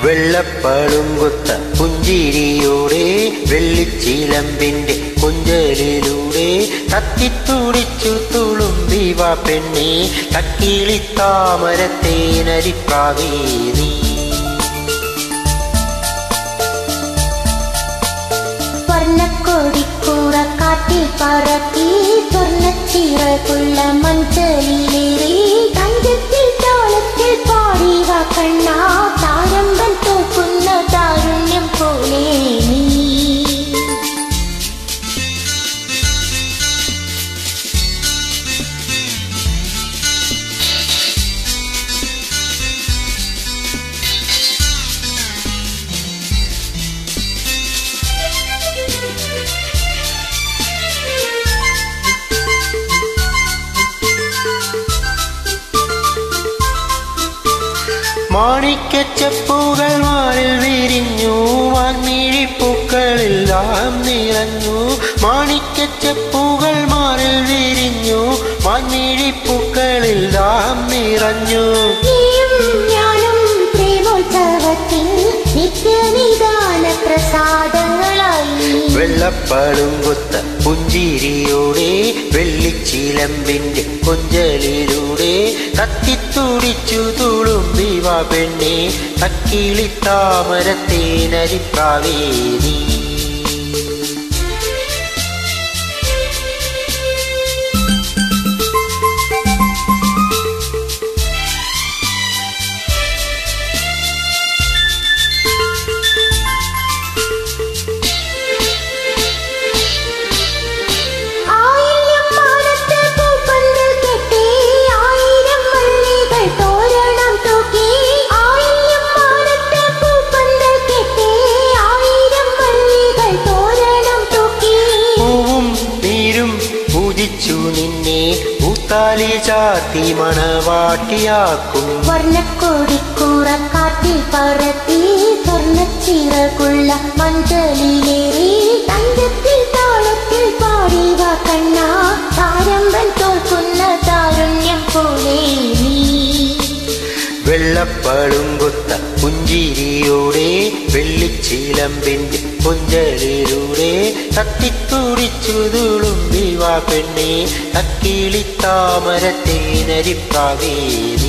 വെള്ളപ്പളുങ്കുത്ത പുഞ്ചിരിയോടെ വെള്ളിച്ചിലമ്പിന്റെ കൊഞ്ചലിലൂടെ തത്തിത്തുടിച്ചു തുളുമ്പിവ പെണ്ണെ തക്കിളിത്താമരത്തേനരിപ്രാവേദി വർണ്ണക്കൊടിക്കൂറ കാറ്റിൽ പറത്തി സ്വർണ്ണച്ചിറകുള്ള മഞ്ചലിലേറി തഞ്ചത്തിൽ താളത്തിൽ പാടിവ കണ്ണാ താരമ്പൻ തോക്കുന്ന താരുണ്യം പോലെ നീ മാണിക്കച്ചപ്പൂകൾ മാറിൽ വിരിഞ്ഞു വാൻമിഴിപ്പൂക്കളെല്ലാം നിറഞ്ഞു മാണിക്കച്ചപ്പൂകൾ മാറിൽ വിരിഞ്ഞു വാൻമിഴിപ്പൂക്കളെല്ലാം നിറഞ്ഞു നീയും ഞാനും പ്രേമോത്സവത്തിൽ നിത്യനിദാന പ്രസാദങ്ങളായി വെള്ളപ്പളുങ്കുത്ത പുഞ്ചിരിയോടെ വെള്ളിച്ചിലമ്പിന്റെ കൊഞ്ചലിലൂടെ കത്തിത്തുടിച്ചു തുളുമ്പിവ പെണ്ണെ തക്കിളിത്താമരത്തേനരിപ്രാവേദി ആയിരം മാനത്തെ പൂപ്പന്തൽ കെട്ടി ആയിരം മല്ലികൾ തോരണം തൂക്കി ആയിരം മാനത്തെ പൂപ്പന്തൽ കെട്ടി ആയിരം മല്ലികൾ തോരണം തൂക്കി പൂവും നീരും പൂജിച്ചു നിന്നെ പൂത്താലി ചാത്തി മണവാട്ടിയാക്കും വർണ്ണക്കൊടിക്കൂറ കാറ്റിൽ പറത്തി സ്വർണ്ണച്ചിറകുള്ള മഞ്ചലിലേറി തഞ്ചത്തിൽ താളത്തിൽ പാടിവ കണ്ണാ താരമ്പൻ തോൽക്കുന്ന താരുണ്യം പോലെ നീ വെള്ളപ്പളുങ്കുത്ത പുഞ്ചിരിയോടെ വെള്ളിച്ചിലമ്പിന്റെ കൊഞ്ചലിലൂടെ തത്തിത്തുടിച്ചു തുളുമ്പിവ പെണ്ണെ തക്കിളിത്താമരത്തേനരിപ്രാവേദി